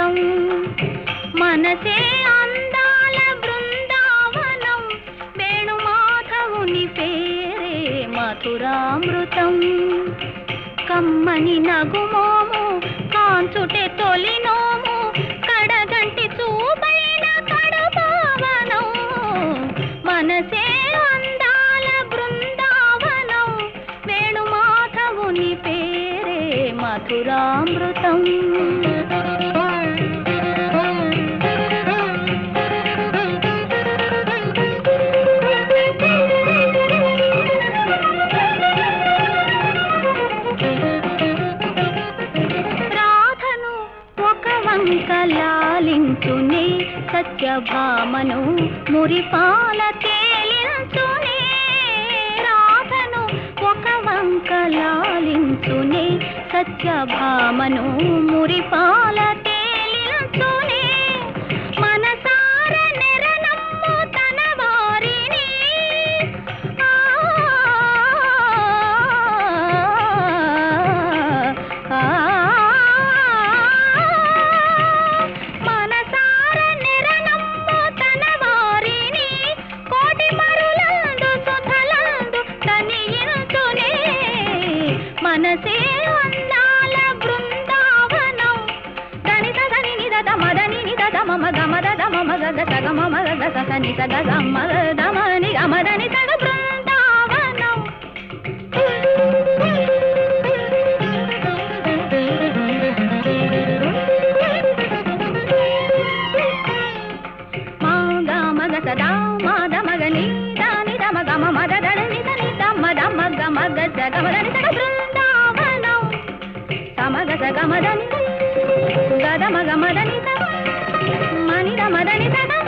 బృందావనామృతం మనసే అందాల బృందావనం వేణుమాధవుని పేరే మధురామృతం కమ్మని నగుమోము కాంచుటే తొలినోము కడగంటి చూపైన కడపావనం మనసే అందాల బృందావనం వేణుమాధవుని పేరే మధురామృతం రాధను ఒక వంక లాలించునే సత్యభామను మురిపాల తేలించునే రాధను ఒక వంక లాలించునే సత్యభామను మురిపాల తేలించునే మనసార నెరనమ్ము తన వారిని మనసార నిరనమ్ము తన వారిని కోటి మరులందు సుధలందు తనియించునే మనసే అందాల బృందావనం దని సదని నిద మదని నిద మమ గమద దమ మగ గ సగ మమ గ స సని సగ గమ దమని గమదని సగ బృందావనం మాగా మగ సదా మాద మగ ని దాని దమ గమ మద దడ ని దని దమ దమ గమ గ స గమ దని సగ బృందావనం సమగ స గమ దని గద మగ మదని స మని దమ దని సగ